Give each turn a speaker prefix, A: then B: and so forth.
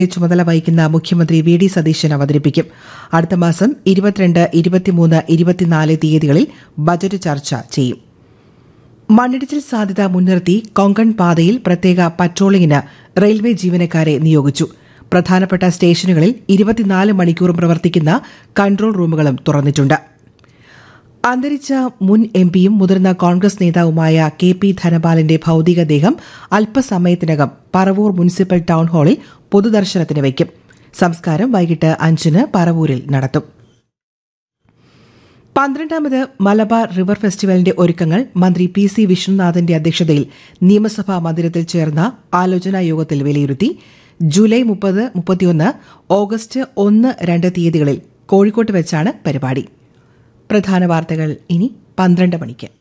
A: ചുമതല വഹിക്കുന്ന മുഖ്യമന്ത്രി വി ഡി സതീശൻ അവതരിപ്പിക്കും അടുത്ത മാസം ഇരുപത്തിരണ്ട് ഇരുപത്തിമൂന്ന് ഇരുപത്തിനാല് തീയതികളിൽ ബജറ്റ് ചർച്ച ചെയ്യും മണ്ണിടിച്ചിൽ സാധ്യത മുൻനിർത്തി കൊങ്കൺ പാതയിൽ പ്രത്യേക പട്രോളിംഗിന് റെയിൽവേ ജീവനക്കാരെ നിയോഗിച്ചു പ്രധാനപ്പെട്ട സ്റ്റേഷനുകളിൽ ഇരുപത്തിനാല് മണിക്കൂറും പ്രവർത്തിക്കുന്ന കൺട്രോൾ റൂമുകളും തുറന്നിട്ടുണ്ട് അന്തരിച്ച മുൻ എംപിയും മുതിർന്ന കോൺഗ്രസ് നേതാവുമായ കെ പി ധനപാലന്റെ ഭൌതികദേഹം അല്പസമയത്തിനകം പറവൂർ മുനിസിപ്പൽ ടൌൺ ഹാളിൽ പൊതുദർശനത്തിന് വയ്ക്കും സംസ്കാരം വൈകിട്ട് അഞ്ചിന് പറവൂരിൽ നടത്തും പന്ത്രണ്ടാമത് മലബാർ റിവർ ഫെസ്റ്റിവലിന്റെ ഒരുക്കങ്ങൾ മന്ത്രി പി സി വിഷ്ണുനാഥന്റെ അധ്യക്ഷതയിൽ നിയമസഭാ മന്ദിരത്തിൽ ചേർന്ന ആലോചനാ യോഗത്തിൽ വിലയിരുത്തി ജൂലൈ മുപ്പത് മുപ്പത്തിയൊന്ന് ഓഗസ്റ്റ് ഒന്ന് രണ്ട് തീയതികളിൽ കോഴിക്കോട്ട് വെച്ചാണ് പരിപാടി പ്രധാന വാർത്തകൾ ഇനി പന്ത്രണ്ട് മണിക്ക്